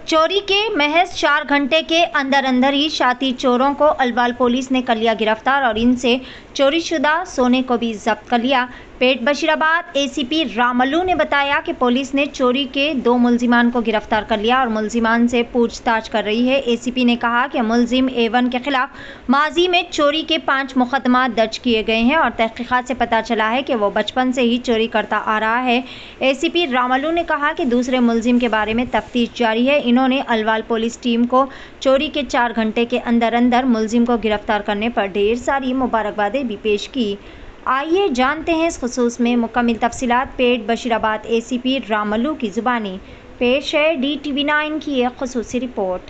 चोरी के महज चार घंटे के अंदर अंदर ही शातिर चोरों को अलवाल पुलिस ने कर लिया गिरफ्तार और इनसे चोरीशुदा सोने को भी जब्त कर लिया पेट बशीराबाद एसीपी रामलू ने बताया कि पुलिस ने चोरी के दो मुलजिमान को गिरफ्तार कर लिया और मुलजिमान से पूछताछ कर रही है एसीपी ने कहा कि मुलजिम एवन के खिलाफ माजी में चोरी के पांच मुकदमा दर्ज किए गए हैं और तहकीकात से पता चला है कि वो बचपन से ही चोरी करता आ रहा है एसीपी रामलू ने कहा कि दूसरे मुलजिम के बारे में तफ्तीश जारी है इन्होंने अलवाल पुलिस टीम को चोरी के चार घंटे के अंदर अंदर मुलजिम को गिरफ्तार करने पर ढेर सारी मुबारकबादें भी पेश की आइए जानते हैं इस खसूस में मुकम्मल तफसीलात पेट बशीराबाद एसीपी रामलू की ज़ुबानी पेश है डी टी वी नाइन की एक खसूसी रिपोर्ट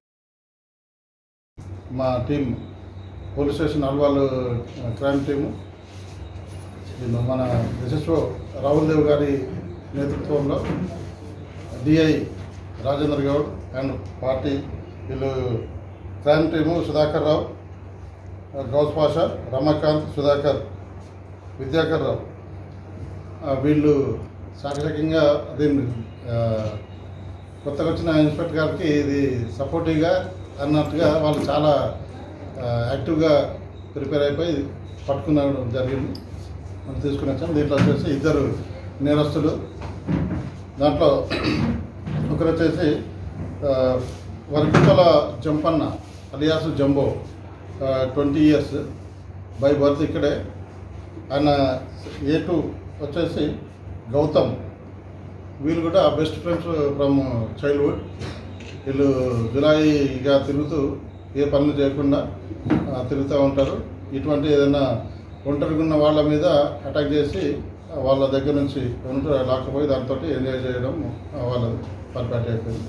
మా team police station Alwal crime team వీళ్ళు మన ఎస్ఎస్ఓ రాహుల్ దేవ్ గారి నేతృత్వంలో DI Rajendra Goud and party వీళ్ళు క్రైమ్ టీము సుధాకర్ రావు గౌస్ పాషా రమాకాంత్ సుధాకర్ విద్యాకర్ రావు ఆ, వీళ్ళు సాకచక్యంగా దీన్ని ఆ, కొత్తగా వచ్చిన ఇన్స్పెక్టర్ గారికి ఇది సపోర్టివ్గా అన్నట్టుగా వాళ్ళు చాలా ఆ, యాక్టివ్గా ప్రిపేర్ అయిపోయి పట్టుకునడం జరిగింది మనం తీసుకుని వచ్చాం దీంట్లో వచ్చేసి ఇద్దరు నేరస్తులు దాంట్లో ఒకరు వచ్చేసి ఆ, వరకుతల Jampanna alias Jumbo twenty years by birth ఇక్కడే ఆయన ఏ టూ వచ్చేసి గౌతమ్ వీళ్ళు కూడా బెస్ట్ ఫ్రెండ్స్ ఫ్రమ్ చైల్డ్హుడ్ వీళ్ళు జులాయిగా తిరుగుతూ ఏ పనులు చేయకుండా ఆ, తిరుగుతూ ఉంటారు ఇటువంటి ఏదైనా ఒంటరిగా ఉన్న వాళ్ళ మీద అటాక్ చేసి ఆ, వాళ్ళ దగ్గర నుంచి ఉంటూ లాక్కపోయి దాంతో ఎంజాయ్ చేయడం ఆ, వాళ్ళ పర్ఫెక్ట్ అయిపోయింది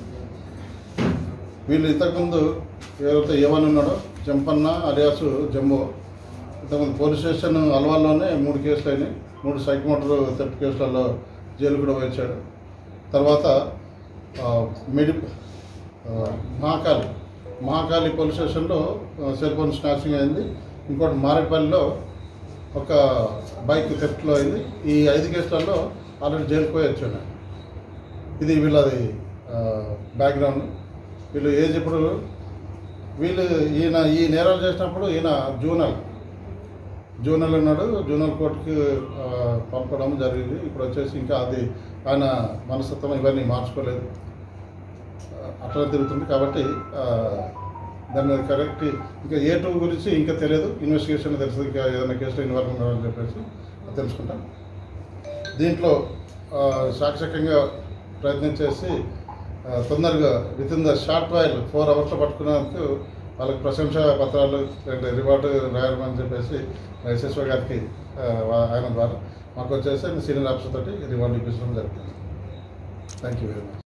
వీళ్ళు ఇంతకుముందు ఎవరైతే ఏమని ఉన్నాడో జంపన్న అలియాసు జంబో ఇంతకుముందు పోలీస్ స్టేషన్ అల్వాల్లోనే మూడు కేసులు అయినాయి మూడు సైక్ మోటార్ థెఫ్ట్ కేసులలో జైలు కూడా వచ్చాడు తర్వాత ఆ, మెడి ఆ, మహాకాళి మహాకాళి పోలీస్ స్టేషన్లో ఆ, సెల్ ఫోన్ స్నాచింగ్ అయింది ఇంకోటి మారేపల్లిలో ఒక బైక్ థెఫ్ట్లో అయింది ఈ ఐదు కేసులలో ఆల్రెడీ జైలుకు పోయి వచ్చాను ఇది వీళ్ళది బ్యాక్గ్రౌండ్ వీళ్ళు ఏజ్ ఇప్పుడు వీళ్ళు ఈయన ఈ నేరాలు చేసినప్పుడు ఈయన జూనల్ జూనల్ ఉన్నాడు జూనల్ కోర్టుకి ఆ, పంపడం జరిగింది ఇప్పుడు వచ్చేసి ఇంకా అది ఆయన మనస్తత్వం ఇవన్నీ మార్చుకోలేదు ఆ, అట్లా తిరుగుతుంది కాబట్టి ఆ, దాని మీద కరెక్ట్ ఇంకా ఏ టూ గురించి ఇంకా తెలియదు ఇన్వెస్టిగేషన్ తెలుస్తుంది ఇంకా ఏదైనా కేసులో ఇన్వాల్వ్ ఉన్నారని చెప్పేసి తెలుసుకుంటాం దీంట్లో ఆ, సాక్షకంగా ప్రయత్నం చేసి ఆ, తొందరగా within the short while four అవర్స్లో పట్టుకున్నందుకు వాళ్ళకి ప్రశంసా పత్రాలు అండ్ రివార్డు రాయమని చెప్పేసి ఎస్ఎస్ఓ గారికి ఆ, వా- ఆయన ద్వారా మాకు వచ్చేసి సీనియర్ ఆఫీసర్ తోటి రివార్డు ఇప్పించడం జరుగుతుంది థ్యాంక్ యూ వెరీ మచ్